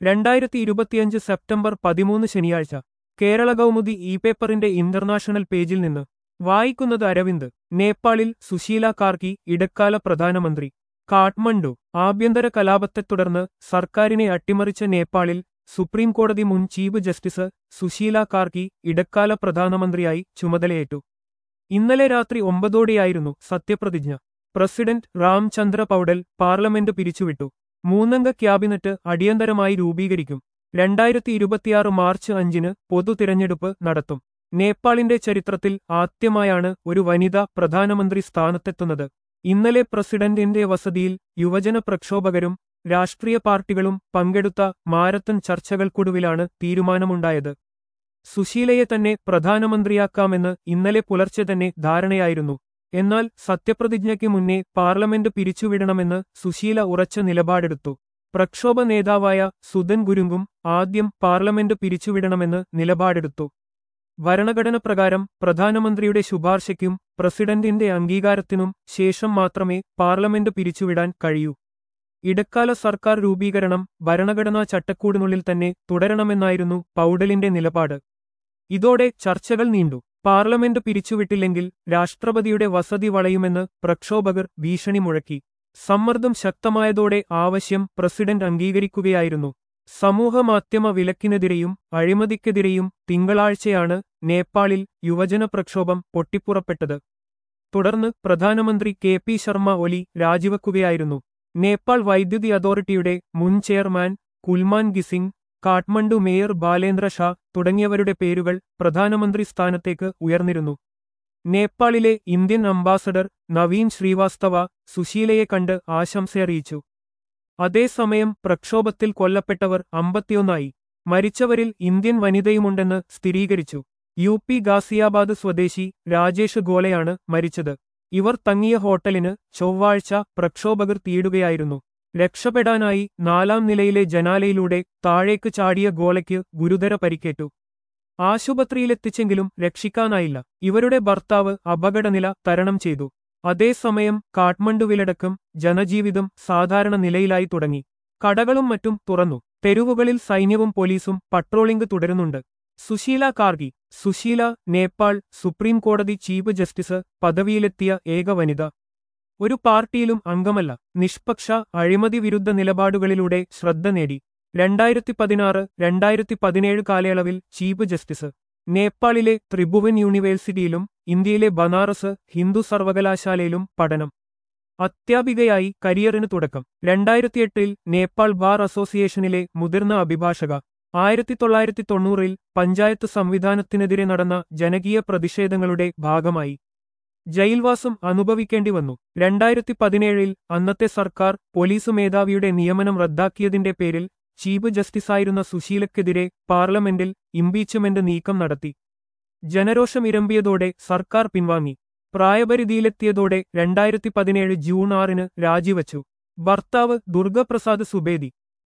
രണ്ടായിരത്തി ഇരുപത്തിയഞ്ച് സെപ്റ്റംബർ പതിമൂന്ന് ശനിയാഴ്ച കേരള കൗമുദി ഇ പേപ്പറിന്റെ ഇന്റർനാഷണൽ പേജിൽ നിന്ന് വായിക്കുന്നത് അരവിന്ദ് നേപ്പാളിൽ സുശീല കാർക്കി ഇടക്കാല പ്രധാനമന്ത്രി കാഠ്മണ്ഡു ആഭ്യന്തര കലാപത്തെ തുടർന്ന് സർക്കാരിനെ അട്ടിമറിച്ച നേപ്പാളിൽ സുപ്രീം കോടതി മുൻ ചീഫ് ജസ്റ്റിസ് സുശീല കാർക്കി ഇടക്കാല പ്രധാനമന്ത്രിയായി ചുമതലയേറ്റു ഇന്നലെ രാത്രി ഒമ്പതോടെയായിരുന്നു സത്യപ്രതിജ്ഞ പ്രസിഡന്റ് റാംചന്ദ്ര പൗഡൽ പാർലമെന്റ് പിരിച്ചുവിട്ടു മൂന്നംഗ ക്യാബിനറ്റ് അടിയന്തരമായി രൂപീകരിക്കും രണ്ടായിരത്തി ഇരുപത്തിയാറ് മാർച്ച് അഞ്ചിന് പൊതു തിരഞ്ഞെടുപ്പ് നടത്തും നേപ്പാളിന്റെ ചരിത്രത്തിൽ ആദ്യമായാണ് ഒരു വനിത പ്രധാനമന്ത്രി സ്ഥാനത്തെത്തുന്നത് ഇന്നലെ പ്രസിഡന്റിന്റെ വസതിയിൽ യുവജന പ്രക്ഷോഭകരും രാഷ്ട്രീയ പാർട്ടികളും പങ്കെടുത്ത മാരത്തൺ ചർച്ചകൾക്കൊടുവിലാണ് തീരുമാനമുണ്ടായത് സുശീലയെ തന്നെ പ്രധാനമന്ത്രിയാക്കാമെന്ന് ഇന്നലെ പുലർച്ചെ തന്നെ ധാരണയായിരുന്നു എന്നാൽ സത്യപ്രതിജ്ഞയ്ക്ക് മുന്നേ പാർലമെന്റ് പിരിച്ചുവിടണമെന്ന് സുശീല ഉറച്ച നിലപാടെടുത്തു പ്രക്ഷോഭ നേതാവായ സുധൻ ഗുരുങ്കും ആദ്യം പാർലമെന്റ് പിരിച്ചുവിടണമെന്ന് നിലപാടെടുത്തു ഭരണഘടന പ്രകാരം പ്രധാനമന്ത്രിയുടെ ശുപാർശയ്ക്കും പ്രസിഡന്റിന്റെ അംഗീകാരത്തിനും ശേഷം മാത്രമേ പാർലമെന്റ് പിരിച്ചുവിടാൻ കഴിയൂ ഇടക്കാല സർക്കാർ രൂപീകരണം ഭരണഘടനാ ചട്ടക്കൂടിനുള്ളിൽ തന്നെ തുടരണമെന്നായിരുന്നു പൗഡലിന്റെ നിലപാട് ഇതോടെ ചർച്ചകൾ നീണ്ടു പാർലമെന്റ് പിരിച്ചുവിട്ടില്ലെങ്കിൽ രാഷ്ട്രപതിയുടെ വസതി വളയുമെന്ന് പ്രക്ഷോഭകർ ഭീഷണി മുഴക്കി സമ്മർദ്ദം ശക്തമായതോടെ ആവശ്യം പ്രസിഡന്റ് അംഗീകരിക്കുകയായിരുന്നു സമൂഹമാധ്യമ വിലക്കിനെതിരെയും അഴിമതിക്കെതിരെയും തിങ്കളാഴ്ചയാണ് നേപ്പാളിൽ യുവജന പ്രക്ഷോഭം പൊട്ടിപ്പുറപ്പെട്ടത് തുടർന്ന് പ്രധാനമന്ത്രി കെ പി ശർമ്മ ഒലി രാജിവെക്കുകയായിരുന്നു നേപ്പാൾ വൈദ്യുതി അതോറിറ്റിയുടെ മുൻ ചെയർമാൻ കുൽമാൻ ഗിസിംഗ് കാഠ്മണ്ഡു മേയർ ബാലേന്ദ്ര ഷാ തുടങ്ങിയവരുടെ പേരുകൾ പ്രധാനമന്ത്രി സ്ഥാനത്തേക്ക് ഉയർന്നിരുന്നു നേപ്പാളിലെ ഇന്ത്യൻ അംബാസഡർ നവീൻ ശ്രീവാസ്തവ സുശീലയെ കണ്ട് ആശംസയറിയിച്ചു അതേസമയം പ്രക്ഷോഭത്തിൽ കൊല്ലപ്പെട്ടവർ അമ്പത്തിയൊന്നായി മരിച്ചവരിൽ ഇന്ത്യൻ വനിതയുമുണ്ടെന്ന് സ്ഥിരീകരിച്ചു യു പി ഗാസിയാബാദ് സ്വദേശി രാജേഷ് ഗോലയാണ് മരിച്ചത് ഇവർ തങ്ങിയ ഹോട്ടലിന് ചൊവ്വാഴ്ച പ്രക്ഷോഭകർ തീയിടുകയായിരുന്നു രക്ഷപ്പെടാനായി നാലാം നിലയിലെ ജനാലയിലൂടെ താഴേക്ക് ചാടിയ ഗോലയ്ക്ക് ഗുരുതര പരിക്കേറ്റു ആശുപത്രിയിലെത്തിച്ചെങ്കിലും രക്ഷിക്കാനായില്ല ഇവരുടെ ഭർത്താവ് അപകടനില തരണം ചെയ്തു അതേസമയം കാഠ്മണ്ഡുവിലടക്കം ജനജീവിതം സാധാരണ നിലയിലായി തുടങ്ങി കടകളും മറ്റും തുറന്നു തെരുവുകളിൽ സൈന്യവും പോലീസും പട്രോളിംഗ് തുടരുന്നുണ്ട് സുശീല കാർഗി സുശീല നേപ്പാൾ സുപ്രീം കോടതി ചീഫ് ജസ്റ്റിസ് പദവിയിലെത്തിയ ഏക വനിത ഒരു പാർട്ടിയിലും അംഗമല്ല നിഷ്പക്ഷ അഴിമതി വിരുദ്ധ നിലപാടുകളിലൂടെ ശ്രദ്ധ നേടി രണ്ടായിരത്തി പതിനാറ് രണ്ടായിരത്തി പതിനേഴ് കാലയളവിൽ ചീഫ് ജസ്റ്റിസ് നേപ്പാളിലെ ത്രിഭുവൻ യൂണിവേഴ്സിറ്റിയിലും ഇന്ത്യയിലെ ബനാറസ് ഹിന്ദു സർവകലാശാലയിലും പഠനം അധ്യാപികയായി കരിയറിന് തുടക്കം രണ്ടായിരത്തിയെട്ടിൽ നേപ്പാൾ ബാർ അസോസിയേഷനിലെ മുതിർന്ന അഭിഭാഷക ആയിരത്തി തൊള്ളായിരത്തി തൊണ്ണൂറിൽ പഞ്ചായത്ത് സംവിധാനത്തിനെതിരെ നടന്ന ജനകീയ പ്രതിഷേധങ്ങളുടെ ഭാഗമായി ജയിൽവാസം അനുഭവിക്കേണ്ടി വന്നു രണ്ടായിരത്തി പതിനേഴിൽ അന്നത്തെ സർക്കാർ പോലീസ് മേധാവിയുടെ നിയമനം റദ്ദാക്കിയതിന്റെ പേരിൽ ചീഫ് ജസ്റ്റിസായിരുന്ന സുശീലക്കെതിരെ പാർലമെന്റിൽ ഇംപീച്ച്മെന്റ് നീക്കം നടത്തി ജനരോഷം ഇരമ്പിയതോടെ സർക്കാർ പിൻവാങ്ങി പ്രായപരിധിയിലെത്തിയതോടെ രണ്ടായിരത്തി പതിനേഴ് ജൂൺ ആറിന് രാജിവച്ചു ഭർത്താവ് ദുർഗപ്രസാദ് സുബേദി